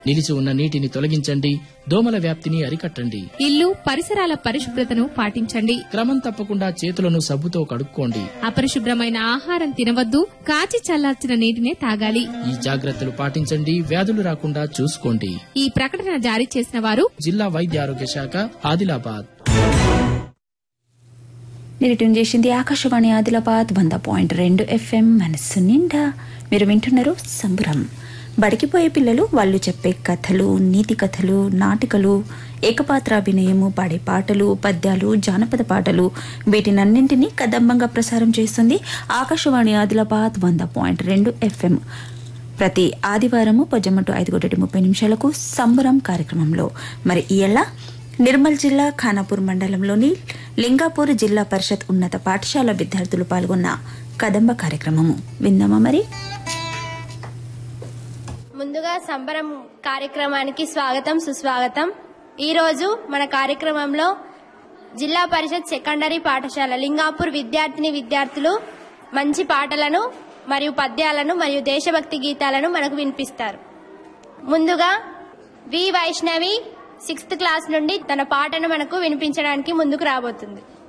నిలిచి ఉన్న నీటిని తొలగించండి దోమల వ్యాప్తిని అరికట్టండి ఇల్లు పరిసరాల పరిశుభ్రతను పాటించండి క్రమం తప్పకుండా చేతులను సబ్బుతో కడుక్కోండి అపరిశుభ్రమైన ఆహారం తినవద్దు కాచి చల్లార్చిన నీటినే తాగాలి ఈ జాగ్రత్తలు పాటించండి వ్యాధులు రాకుండా చూసుకోండి ఈ ప్రకటన జారీ చేసిన వారు జిల్లా వైద్య ఆరోగ్య శాఖ ఆదిలాబాద్ మీరు ట్యూన్ చేసింది ఆకాశవాణి ఆదిలాబాద్ వంద పాయింట్ రెండు ఎఫ్ఎం మనస్సు నిండా మీరు వింటున్నారు సంబరం బడికిపోయే పిల్లలు వాళ్ళు చెప్పే కథలు నీతి కథలు నాటికలు ఏకపాత్రాభినయము పాడే పాటలు పద్యాలు జానపద పాటలు వీటినన్నింటినీ కదంబంగా ప్రసారం చేస్తుంది ఆకాశవాణి ఆదిలాబాద్ వంద పాయింట్ రెండు ఎఫ్ఎం ప్రతి ఆదివారము పొజమ్మటు ఐదు గంటటి ముప్పై నిమిషాలకు సంబరం కార్యక్రమంలో మరి ఇయల్ల నిర్మల్ జిల్లా ఖానాపూర్ మండలంలోని లింగాపూర్ జిల్లా పరిషత్ ఉన్నత పాఠశాల విద్యార్థులు పాల్గొన్న కదంబ కార్యక్రమము విందామా మరి ముందుగా సంబరం కార్యక్రమానికి స్వాగతం సుస్వాగతం ఈరోజు మన కార్యక్రమంలో జిల్లా పరిషత్ సెకండరీ పాఠశాల లింగాపూర్ విద్యార్థిని విద్యార్థులు మంచి పాటలను మరియు పద్యాలను మరియు దేశభక్తి గీతాలను మనకు వినిపిస్తారు ముందుగా వి వైష్ణవి సిక్స్త్ క్లాస్ నుండి తన పాటను మనకు వినిపించడానికి ముందుకు రాబోతుంది